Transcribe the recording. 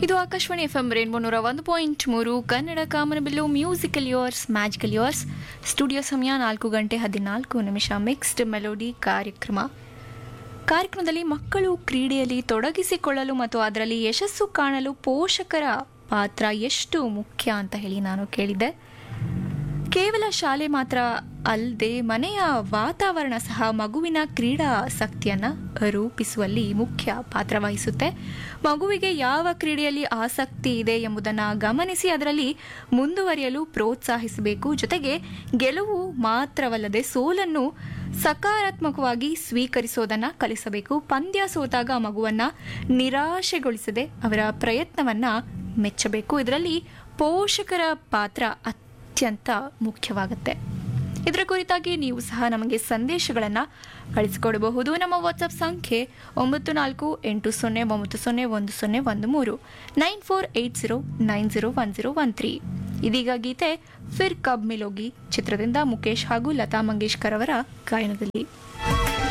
ಇದು Akashvani F M rainbow ನೂರ ಒಂದು ಪಾಯಿಂಟ್ ಮೂರು ಕನ್ನಡ ಕಾಮನಬಿಲ್ಲು musical yours magical yours studio ಸಮಯ ನಾಲ್ಕು ಗಂಟೆ ಹದಿನಾಲ್ಕು ನಿಮಿಷ ಮಿಕ್ಸ್ಡ್ ಮೆಲೋಡಿ ಕಾರ್ಯಕ್ರಮ ಕಾರ್ಯಕ್ರಮದಲ್ಲಿ ಮಕ್ಕಳು ಕ್ರೀಡೆಯಲ್ಲಿ ತೊಡಗಿಸಿಕೊಳ್ಳಲು ಮತ್ತು ಅದರಲ್ಲಿ ಯಶಸ್ಸು ಕಾಣಲು ಪೋಷಕರ ಪಾತ್ರ ಎಷ್ಟು ಮುಖ್ಯ ಅಂತ ಹೇಳಿ ನಾನು ಕೇಳಿದ್ದೆ ಕೇವಲ ಶಾಲೆ ಮಾತ್ರ ಅಲ್ಲದೆ ಮನೆಯ ವಾತಾವರಣ ಸಹ ಮಗುವಿನ ಕ್ರೀಡಾಸಕ್ತಿಯನ್ನ ರೂಪಿಸುವಲ್ಲಿ ಮುಖ್ಯ ಪಾತ್ರ ವಹಿಸುತ್ತೆ ಮಗುವಿಗೆ ಯಾವ ಕ್ರೀಡೆಯಲ್ಲಿ ಆಸಕ್ತಿ ಇದೆ ಎಂಬುದನ್ನು ಗಮನಿಸಿ ಅದರಲ್ಲಿ ಮುಂದುವರಿಯಲು ಪ್ರೋತ್ಸಾಹಿಸಬೇಕು ಜೊತೆಗೆ ಗೆಲುವು ಮಾತ್ರವಲ್ಲದೆ ಸೋಲನ್ನು ಸಕಾರಾತ್ಮಕವಾಗಿ ಸ್ವೀಕರಿಸೋದನ್ನ ಕಲಿಸಬೇಕು ಪಂದ್ಯ ಸೋತಾಗ ಮಗುವನ್ನ ನಿರಾಶೆಗೊಳಿಸದೆ ಅವರ ಪ್ರಯತ್ನವನ್ನ ಮೆಚ್ಚಬೇಕು ಇದರಲ್ಲಿ ಪೋಷಕರ ಪಾತ್ರ ಅತ್ಯಂತ ಮುಖ್ಯವಾಗುತ್ತೆ ಇದರ ಕುರಿತಾಗಿ ನೀವು ಸಹ ನಮಗೆ ಸಂದೇಶಗಳನ್ನು ಕಳಿಸಿಕೊಡಬಹುದು ನಮ್ಮ ವಾಟ್ಸಪ್ ಸಂಖ್ಯೆ ಒಂಬತ್ತು ನಾಲ್ಕು ಎಂಟು ಸೊನ್ನೆ ಒಂಬತ್ತು ಸೊನ್ನೆ ಒಂದು ಸೊನ್ನೆ ಒಂದು ಮೂರು nine four eight zero nine zero one zero one three ಇದೀಗ ಗೀತೆ ಫಿರ್ ಕಬ್ ಮಿಲೋಗಿ ಚಿತ್ರದಿಂದ ಮುಖೇಶ್ ಹಾಗೂ ಲತಾ ಮಂಗೇಶ್ಕರ್ ಅವರ ಗಾಯನದಲ್ಲಿ